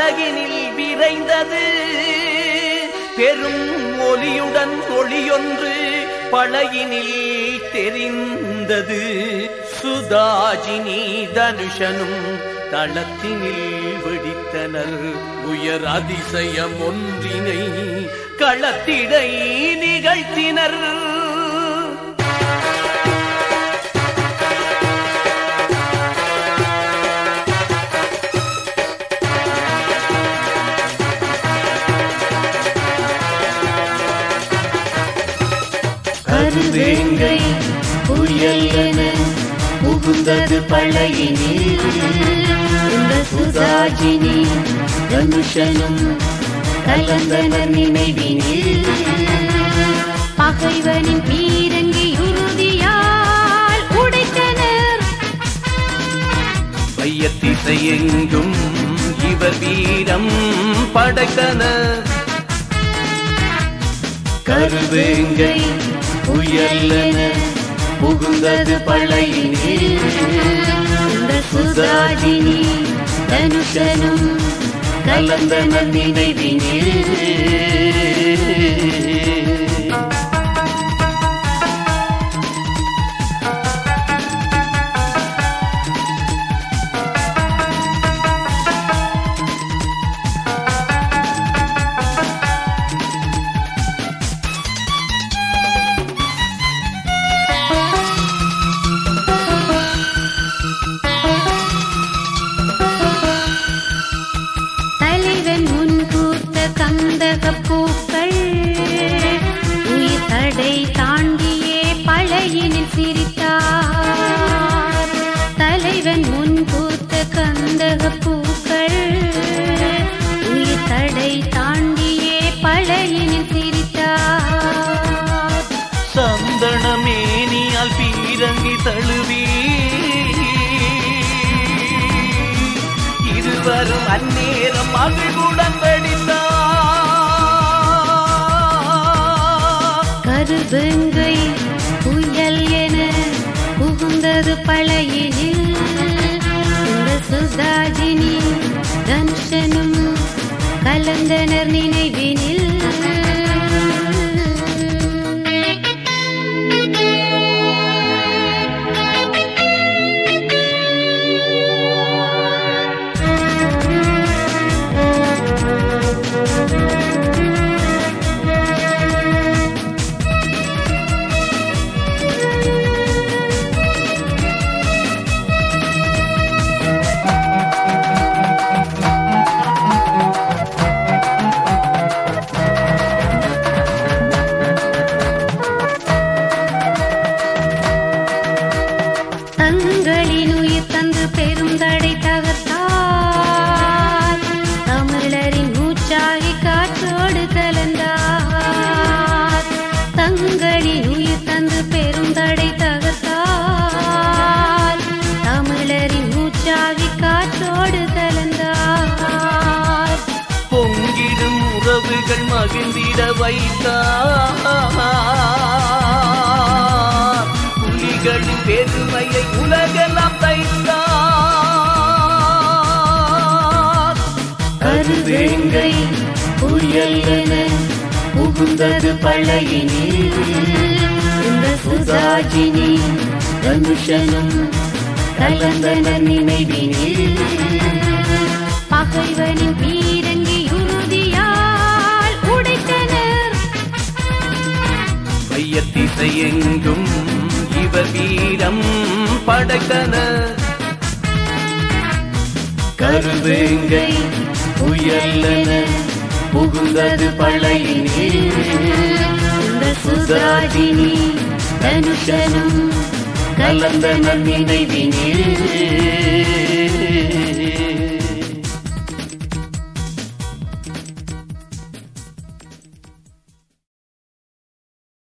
படகினில் விரைந்தது பெரும் ஒலியுடன் ஒளியொன்று பழகினில் தெரிந்தது சுதாஜினி தனுஷனும் தளத்தினில் வெடித்தனர் உயர் அதிசயம் ஒன்றினை களத்திடை நிகழ்த்தினர் கருவேங்கை புயல் என புகுந்தது பழையினில் இந்த சுதாஜினி தனுஷனும் கலந்தனர் நினைவினில் பகைவனின் பீரங்கி உறுதியால் உடைத்தனர் மையத்திசை எங்கும் இவர் வீரம் படைத்தனர் கருவேங்கை புயல் என புகுந்தது பழையினில் இந்த சுதாஜினி தனுஷனும் கலந்தனர் நினைவினில் தலைவன் முன்கூர்த்த கந்தக பூக்கள் உயிர் தடை தாண்டியே பழையினில் சிரித்தார் தலைவன் முன்கூர்த்த கந்தக பூக்கள் உயிர் தடை தாண்டியே பழையினில் சிரித்தார் சந்தனமேனியால் பீரங்கி தழுவி இருவரும் அந்நேரம் மகிழ்வுடன் வெடித்தார் கருவெங்கை புயல் என புகுந்தது பழையினில் இந்த சுதாஜினி தனுஷனும் கலந்தனர் நினைவினில் தங்களின் உயிர் தந்து பெருந்தடை தகர்த்தார் தமிழரின் மூச்சாகி காற்றோடு கலந்தார் தங்களின் உயிர் தந்து பெருந்தடை தகர்த்தார் தமிழரின் மூச்சாகி காற்றோடு கலந்தார் பொங்கிடும் உறவுகள் மகிழ்ந்திட வைத்தார் புலிகளின் பெருமையை உலகெல்லாம் தைத்தார் கருவேங்கை புயல் என புகுந்தது பழையினில் இந்த சுதாஜினி தனுஷனும் கலந்தனர் நினைவினில் பகைவனின் பீரங்கி உறுதியால் உடைத்தனர் மையத்திசை எங்கும் இவர் வீரம் படைத்தனர் கருவேங்கை புயல் என புகுந்தது பழையினில் இந்த சுதாஜினி தனுஷனும் கலந்தனர் நினைவினில்